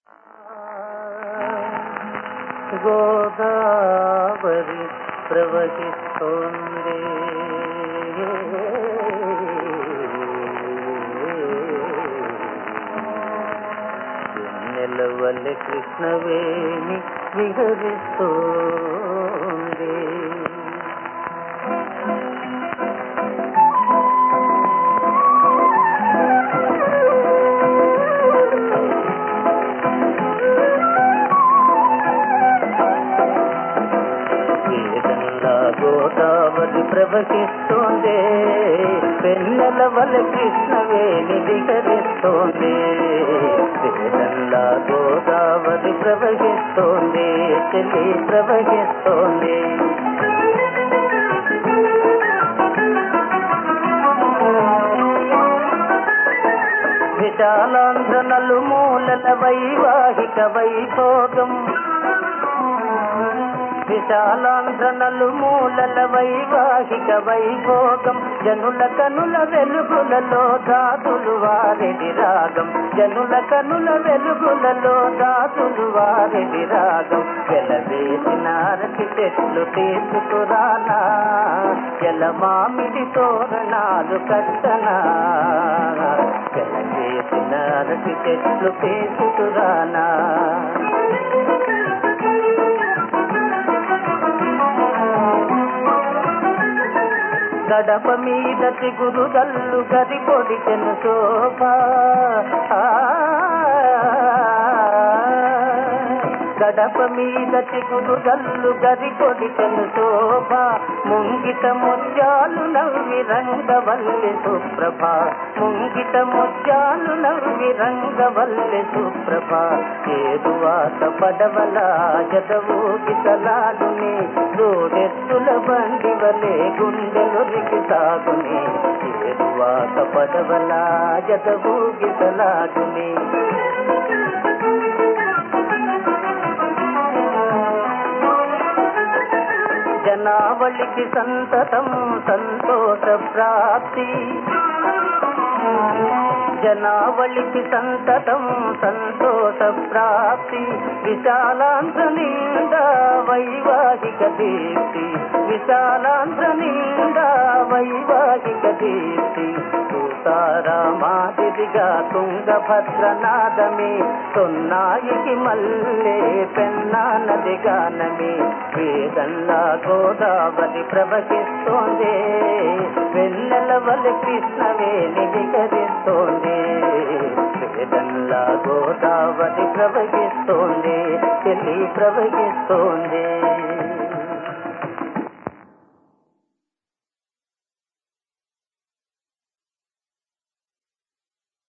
గోదావరి ప్రవహిస్తోంది నెలవల్లి కృష్ణవేణి విహరిస్తోంది వేదంలా గోదావరి ప్రవహిస్తోంది పెన్నెల వల కృష్ణవేణి విహరిస్తోంది వేదంలా గోదావరి ప్రవహిస్తోంది చెల్లి ప్రవహిస్తోంది విశాలాంధ్ర నలుమూలల వైవాహిక వైభోగం విశాలాంధ్ర నలుమూలల వైవాహిక వైభోగం జనుల కనుల వెలుగులలో దాదులు వారిది రాగం జనుల కనుల వెలుగులలో దాదులు వారిది రాగం వెలవేసిన అరటి చెట్లు తీసుకురానా జల మామిడి తోరణాలు కట్టనా వెలవేసిన అరటి చెట్లు తీసుకురానా గడప మీద చిగురు గల్లు గది పొడిచెను శోభ ఆ, గడప మీద చిగురు గల్లు గది పొడిచెను శోభ ముంగిట ముత్యాలు నవ్వి రంగవల్లి సుప్రభ ముంగిట ముత్యాలు నవ్వి రంగవల్లి సుప్రభ ఏదువాత పడవల జదవు గితలాడుని రోడెత్తుల బండి వలె గుండెలొరికి సాగుని ఏదువాత పడవల జదవు గితలాడుని జనావళికి సంతతం సంతోష ప్రాప్తి జనావళికి సంతతం సంతోష ప్రాప్తి విశాలాంధ్ర నిండా వైవాహిక దీప్తి విశాలాంధ్ర నిండా వైవాహిక దీప్తి సీతారామాదిగా తుంగభద్ర నాదమి తొన్నాయికి మల్లే పెన్నా నది గానమి వేదల్లా గోదావరి ప్రవహిస్తోంది వెన్నెల వలి కృష్ణవేణి వికరిస్తోంది వేదల్లా గోదావరి ప్రవహిస్తోంది చెల్లి ప్రవహిస్తోంది